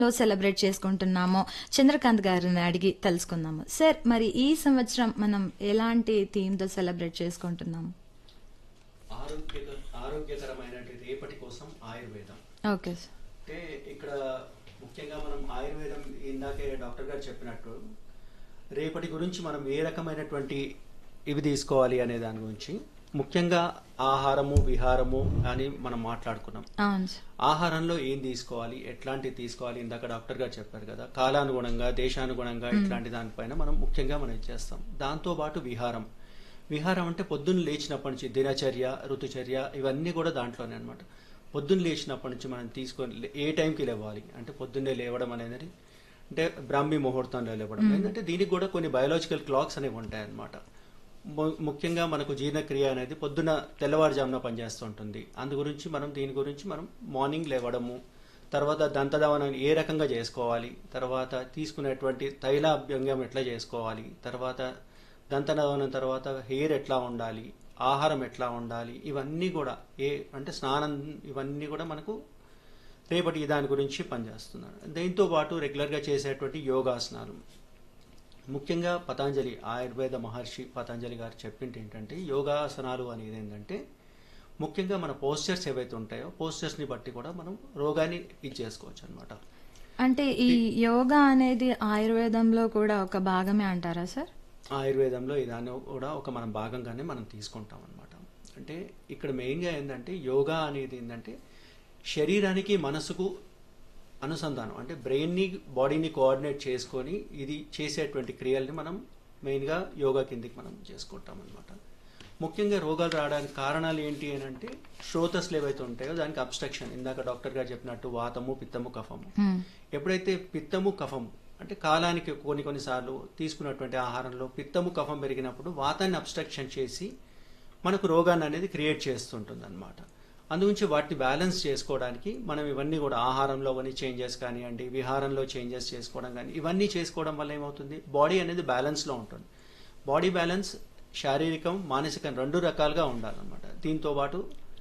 లో సెలబ్రేట్ చేసుకుంటున్నామో చంద్రకాంత్ గారిని అడిగి తెలుసుకుందాము సార్ మరి ఈ సంవత్సరం మనం ఎలాంటి థీమ్ తో సెలబ్రేట్ చేసుకుంటున్నాము ఆరోగ్య ఆరోగ్యకరమైన రేపటి కోసం ఆయుర్వేదం ఓకే సార్ అంటే ఇక్కడ ముఖ్యంగా మనం ఆయుర్వేదం ఇందాకే డాక్టర్ గారు చెప్పినట్టు రేపటి గురించి మనం ఏ రకమైనటువంటి ఇవి తీసుకోవాలి అనే దాని గురించి ముఖ్యంగా ఆహారము విహారము అని మనం మాట్లాడుకున్నాం అవును సార్ ఆహారంలో ఏం తీసుకోవాలి ఎట్లాంటివి తీసుకోవాలి ఇందాక డాక్టర్ గారు చెప్పారు కదా కాలానుగుణంగా దేశానుగుణంగా ఇట్లాంటి దానిపైన మనం ముఖ్యంగా మనం చేస్తాం దాంతో పాటు విహారం విహారం అంటే పొద్దున్న లేచినప్పటి నుంచి దినచర్య ఋతుచర్య ఇవన్నీ కూడా దాంట్లోనే అనమాట పొద్దున్న లేచినప్పటి నుంచి మనం తీసుకొని ఏ టైంకి లేవాలి అంటే పొద్దున్నే లేవడం అనేది అంటే బ్రాహ్మీ ముహూర్తంలో లేవడం ఏంటంటే దీనికి కూడా కొన్ని బయోలాజికల్ క్లాక్స్ అనేవి ఉంటాయి అన్నమాట ము- ముఖ్యంగా మనకు జీర్ణక్రియ అనేది పొద్దున తెల్లవారుజామున పనిచేస్తూ ఉంటుంది అందు గురించి మనం దీని గురించి మనం మార్నింగ్ లేవడము తర్వాత దంతధావనం ఏ రకంగా చేసుకోవాలి తర్వాత తీసుకునేటువంటి తైలాభ్యంగం ఎట్లా చేసుకోవాలి తర్వాత దంతధావనం తర్వాత హెయిర్ ఎట్లా ఉండాలి ఆహారం ఎట్లా ఉండాలి ఇవన్నీ కూడా ఏ అంటే స్నానం ఇవన్నీ కూడా మనకు రేపటి దాని గురించి పనిచేస్తున్నాడు దీంతో పాటు రెగ్యులర్గా చేసేటువంటి యోగాసనాలు ముఖ్యంగా పతాంజలి ఆయుర్వేద మహర్షి పతాంజలి గారు చెప్పింది ఏంటంటే యోగాసనాలు అనేది ఏంటంటే ముఖ్యంగా మన పోస్చర్స్ ఏవైతే ఉంటాయో పోస్చర్స్ని బట్టి కూడా మనం రోగాన్ని ఇది చేసుకోవచ్చు అనమాట అంటే ఈ యోగా అనేది ఆయుర్వేదంలో కూడా ఒక భాగమే అంటారా సార్ ఆయుర్వేదంలో ఇదాన్ని కూడా ఒక మనం భాగంగానే మనం తీసుకుంటాం అనమాట అంటే ఇక్కడ మెయిన్గా ఏంటంటే యోగా అనేది ఏంటంటే శరీరానికి మనసుకు అనుసంధానం అంటే బ్రెయిన్ని బాడీని కోఆర్డినేట్ చేసుకొని ఇది చేసేటువంటి క్రియల్ని మనం మెయిన్గా యోగా కిందికి మనం చేసుకుంటాం అనమాట ముఖ్యంగా రోగాలు రావడానికి కారణాలు ఏంటి అని అంటే శ్రోతస్లు ఏవైతే ఉంటాయో దానికి అబ్స్ట్రక్షన్ ఇందాక డాక్టర్ గారు చెప్పినట్టు వాతము పిత్తము కఫము హ్మ్. ఎప్పుడైతే పిత్తము కఫం అంటే కాలానికి కొన్ని కొన్నిసార్లు తీసుకున్నటువంటి ఆహారంలో పిత్తము కఫం పెరిగినప్పుడు వాతాన్ని అబ్స్ట్రక్షన్ చేసి మనకు రోగాన్ని అనేది క్రియేట్ చేస్తుంటుంది అనమాట అందుగురించి వాటిని బ్యాలెన్స్ చేసుకోవడానికి మనం ఇవన్నీ కూడా ఆహారంలో కొన్ని చేంజెస్ కానివ్వండి విహారంలో చేంజెస్ చేసుకోవడం కానీ ఇవన్నీ చేసుకోవడం వల్ల ఏమవుతుంది బాడీ అనేది బ్యాలెన్స్లో ఉంటుంది బాడీ బ్యాలెన్స్ శారీరకం మానసికం రెండు రకాలుగా ఉండాలన్నమాట దీంతో పాటు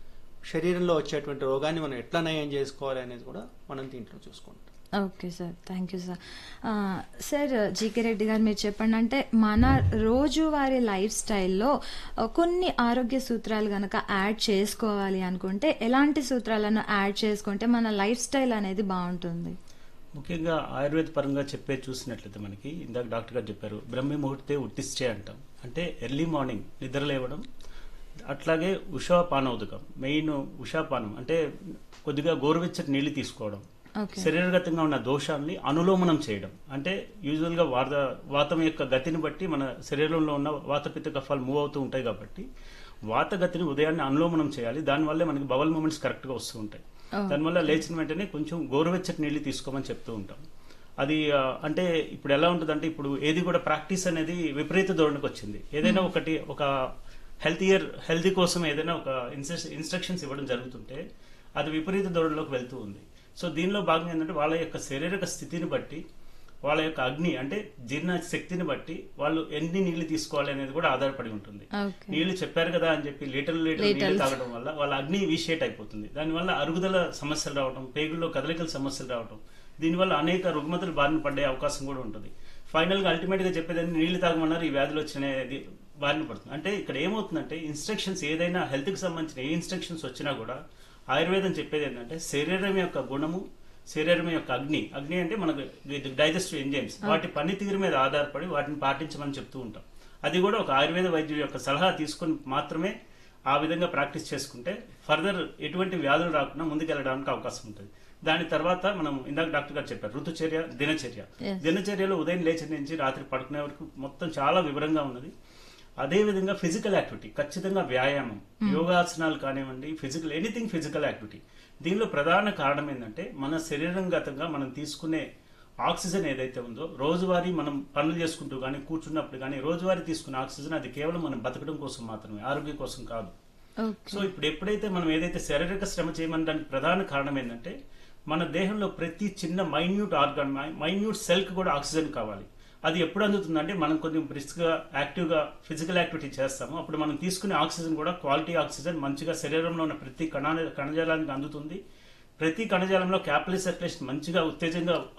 శరీరంలో వచ్చేటువంటి రోగాన్ని మనం ఎట్లా నయం చేసుకోవాలి అనేది కూడా మనం దీంట్లో చూసుకుంటాం okay sir thank you sir ఆ, సార్ జీకే రెడ్డి గారు మీరు చెప్పండి అంటే మన రోజువారీ లైఫ్ స్టైల్లో ఆ, కొన్ని ఆరోగ్య సూత్రాలు గనక యాడ్ చేసుకోవాలి అనుకుంటే ఎలాంటి సూత్రాలను యాడ్ చేసుకుంటే మన లైఫ్ స్టైల్ అనేది బాగుంటుంది ముఖ్యంగా ఆయుర్వేద పరంగా చెప్పే చూసినట్లయితే మనకి ఇందాక డాక్టర్ గారు చెప్పారు బ్రహ్మి ముహూర్తే ఉట్టిస్తే అంటాం అంటే ఎర్లీ మార్నింగ్ నిద్ర లేవడం అట్లాగే ఉషాపానోదకం మెయిన్ ఉషాపానం అంటే కొద్దిగా గోరువెచ్చటి నీళ్లు తీసుకోవడం ఓకే శరీరగతంగా ఉన్న దోషాన్ని అనులోమనం చేయడం అంటే యూజువల్ గా వాత వాతం యొక్క గతిని బట్టి మన శరీరంలో ఉన్న వాతపిత్త కఫాలు మూవ్ అవుతూ ఉంటాయి కాబట్టి వాత గతిని ఉదయాన్నే అనులోమనం చేయాలి దానివల్లే మనకి బవల్ మూమెంట్స్ కరెక్ట్ గా వస్తూ ఉంటాయి దానివల్ల లేచిన వెంటనే కొంచెం గోరువెచ్చటి నీళ్లు తీసుకోమని చెప్తూ ఉంటాం అది ఆ, అంటే ఇప్పుడు ఎలా ఉంటుందంటే ఇప్పుడు ఏది కూడా ప్రాక్టీస్ అనేది విపరీత ధోరణికి వచ్చింది ఏదైనా ఒకటి ఒక హెల్త్ ఇయర్ హెల్తీ కోసం ఏదైనా ఒక ఇన్స్ట్రక్షన్స్ ఇవ్వడం జరుగుతుంటే అది విపరీత ధోరణిలోకి వెళ్తూ ఉంది సో దీనిలో భాగంగా ఏంటంటే వాళ్ళ యొక్క శారీరక స్థితిని బట్టి వాళ్ళ యొక్క అగ్ని అంటే జీర్ణ శక్తిని బట్టి వాళ్ళు ఎన్ని నీళ్లు తీసుకోవాలి అనేది కూడా ఆధారపడి ఉంటుంది ఓకే నీళ్లు చెప్పారు కదా అని చెప్పి లీటర్లు లీటర్ నీళ్లు తాగడం వల్ల వాళ్ళ అగ్ని విషేట్ అయిపోతుంది దానివల్ల అరుగుదల సమస్యలు రావడం పేగుల్లో కదలికల సమస్యలు రావడం దీనివల్ల అనేక రుగ్మతలు బారిన పడే అవకాశం కూడా ఉంటుంది ఫైనల్ గా అల్టిమేట్ గా చెప్పేది ఏంటి, నీళ్లు తాగమన్నారు ఈ వ్యాధులు వచ్చినాయి బారిన పడుతుంది అంటే ఇక్కడ ఏమవుతుందంటే ఇన్స్ట్రక్షన్స్ ఏదైనా హెల్త్ కి సంబంధించిన ఏ ఇన్స్ట్రక్షన్స్ వచ్చినా కూడా ఆయుర్వేదం చెప్పేది ఏంటంటే శరీరం యొక్క గుణము శరీరం యొక్క అగ్ని అగ్ని అంటే మనకు డైజెస్టివ్ ఎంజైమ్స్ వాటి పనితీరు మీద ఆధారపడి వాటిని పాటించమని చెప్తూ ఉంటాం అది కూడా ఒక ఆయుర్వేద వైద్యుడి యొక్క సలహా తీసుకొని మాత్రమే ఆ విధంగా ప్రాక్టీస్ చేసుకుంటే ఫర్దర్ ఎటువంటి వ్యాధులు రాకుండా ముందుకెళ్ళడానికి అవకాశం ఉంటుంది దాని తర్వాత మనం ఇందాక డాక్టర్ గారు చెప్పారు ఋతుచర్య దినచర్య Yes. దినచర్యలో ఉదయం లేచి నుంచి రాత్రి పడుకునే వరకు మొత్తం చాలా వివరంగా ఉన్నది అదే విధంగా ఫిజికల్ యాక్టివిటీ ఖచ్చితంగా వ్యాయామం యోగాసనాలు కానివ్వండి ఫిజికల్ ఎనీథింగ్ ఫిజికల్ యాక్టివిటీ దీనిలో ప్రధాన కారణం ఏంటంటే మన శరీరంగతంగా మనం తీసుకునే ఆక్సిజన్ ఏదైతే ఉందో రోజువారీ మనం పనులు చేసుకుంటూ కానీ కూర్చున్నప్పుడు కానీ రోజువారీ తీసుకునే ఆక్సిజన్ అది కేవలం మనం బతకడం కోసం మాత్రమే ఆరోగ్యం కోసం కాదు ఓకే సో ఇప్పుడు ఎప్పుడైతే మనం ఏదైతే శారీరక శ్రమ చేయమనడానికి ప్రధాన కారణం ఏంటంటే మన దేహంలో ప్రతి చిన్న మైన్యూట్ ఆర్గాన్ మైన్యూట్ సెల్ కి కూడా ఆక్సిజన్ కావాలి అది ఎప్పుడు అందుతుందంటే మనం కొంచెం బ్రిస్క్ గా యాక్టివ్ గా ఫిజికల్ యాక్టివిటీ చేస్తాము అప్పుడు మనం తీసుకునే ఆక్సిజన్ కూడా క్వాలిటీ ఆక్సిజన్ మంచిగా శరీరంలో ఉన్న ప్రతి కణ కణజాలానికి అందుతుంది ప్రతి కణజాలంలో క్యాపిలరీ సర్క్యులేషన్ మంచిగా ఉత్తేజంగా